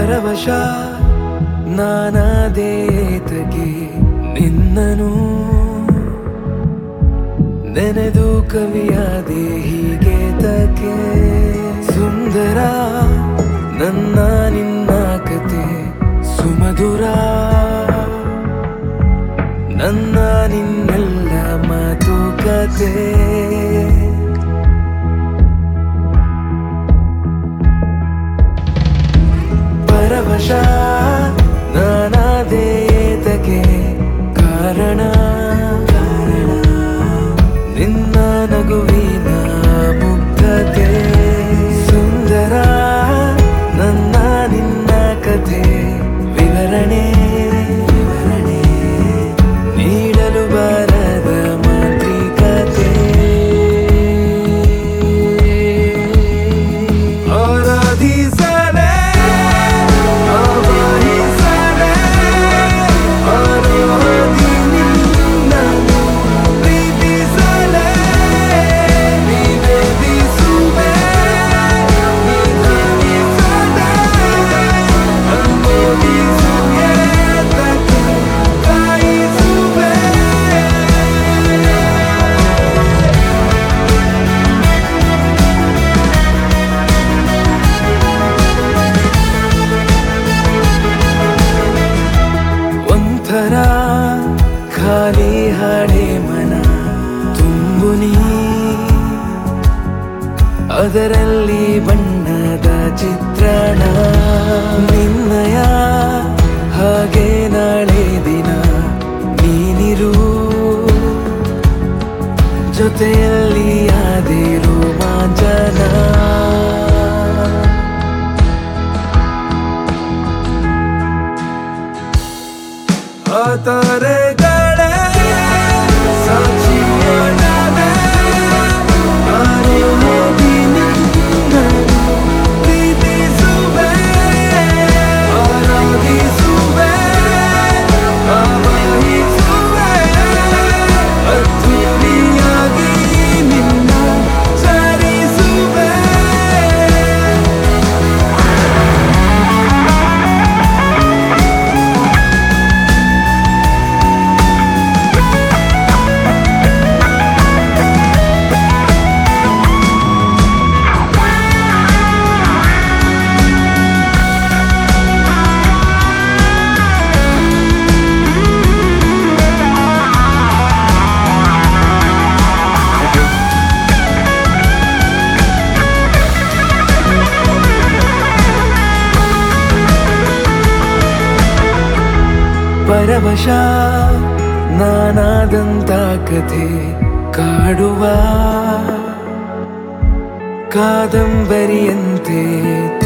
ಪರವಶ ನಾನಾದೇತಗೆ ನಿನ್ನನು ನೆನೆದು ಕವಿಯಾದೆ ಹೀಗೆ ತಕೆ ಸುಂದರ ನನ್ನ ನಿನ್ನ ಕತೆ ಸುಮಧುರ ನನ್ನ ನಿನ್ನೆಲ್ಲ ಮಾತುಕತೆ ಪರವಶ ನಾನಾದೇತಕ್ಕೆ ಕಾರಣ ನಿನ್ನ ನಗುವಿನ ಮುಗ್ಧತೆ ಸುಂದರ ನನ್ನ ನಿನ್ನ ಕಥೆ ವಿವರಣೆ ವಿವರಣೆ ನೀಡಲು ಬಾರದ ಮಾತೃಕತೆ ಆರಾಧಿಸಲೇ ಆವಾಹಿಸಲೇ ಆರಾಧಿ ನಿನ್ನನ್ನು ಪ್ರೀತಿಸಲೇ ನಿವೇದಿಸುವೆ ನಿಧಾನಿಸಲೇ ಅನುಮೋದಿಸುವೆ ತಕ್ಕೆ ಕಾಯಿಸುವೆ ಒಂಥರ ಖಾಲಿ ಹಳೆ ಮನ ತುಂಬು ನೀ ಅದರಲ್ಲಿ ಬಣ್ಣದ ಚಿತ್ರಣ ನಿನ್ನಯ ಹಾಗೆ ನಾಳೆ ದಿನ ನೀನಿರು ಜೊತೆಯಲ್ಲಿ ಆದಿರು ಮಾಂಜನ ಆ ತಾರೆಗಳೇ ಸಾಕ್ಷಿಯಾದವೆ. ನಾನು ಹೋಗಿ ನಿನ್ನನ್ನು ಪ್ರೀತಿಸುವೆ, ಆರಾಧಿಸುವೆ, ಆವಾಹಿಸುವೆ. ಅದ್ಭುತಿಯಾಗಿ ನಿನ್ನ ಚರಿಸುವೆ ಪರವಶ ನಾನಾದಂತ ಕಥೆ ಕಾಡುವ ಕಾದಂಬರಿಯಂತೆ